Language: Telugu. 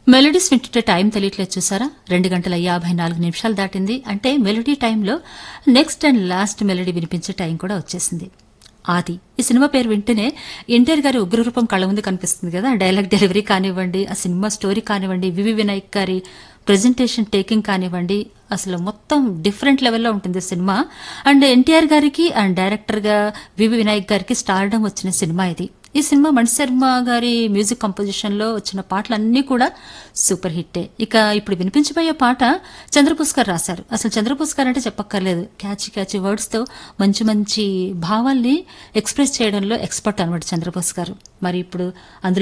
మెలోడీస్ వింటుంటే టైం తెలియట్లేదు చూసారా రెండు గంటల యాభై నాలుగు నిమిషాలు దాటింది అంటే మెలోడీ టైంలో నెక్స్ట్ అండ్ లాస్ట్ మెలోడీ వినిపించే టైం కూడా వచ్చేసింది ఆది ఈ సినిమా పేరు వింటేనే ఎన్టీఆర్ గారి ఉగ్రరూపం కళ్ళ ముందు కనిపిస్తుంది కదా డైలాగ్ డెలివరీ కానివ్వండి ఆ సినిమా స్టోరీ కానివ్వండి వివి వినాయక్ గారి ప్రజెంటేషన్ టేకింగ్ కానివ్వండి అసలు మొత్తం డిఫరెంట్ లెవెల్లో ఉంటుంది సినిమా అండ్ ఎన్టీఆర్ గారికి అండ్ డైరెక్టర్ గా వివి వినాయక్ గారికి స్టార్డమ్ వచ్చిన సినిమా ఇది ఈ సినిమా మణిశర్మ గారి మ్యూజిక్ కంపోజిషన్ లో వచ్చిన పాటలన్నీ కూడా సూపర్ హిట్టే ఇక ఇప్పుడు వినిపించబోయే పాట చంద్రబోస్ గారు రాశారు అసలు చంద్రబోస్ గారు అంటే చెప్పక్కర్లేదు క్యాచీ క్యాచీ వర్డ్స్ తో మంచి మంచి భావాల్ని ఎక్స్ప్రెస్ చేయడంలో ఎక్స్పర్ట్ అనమాట చంద్రబోస్ గారు మరి ఇప్పుడు అందులో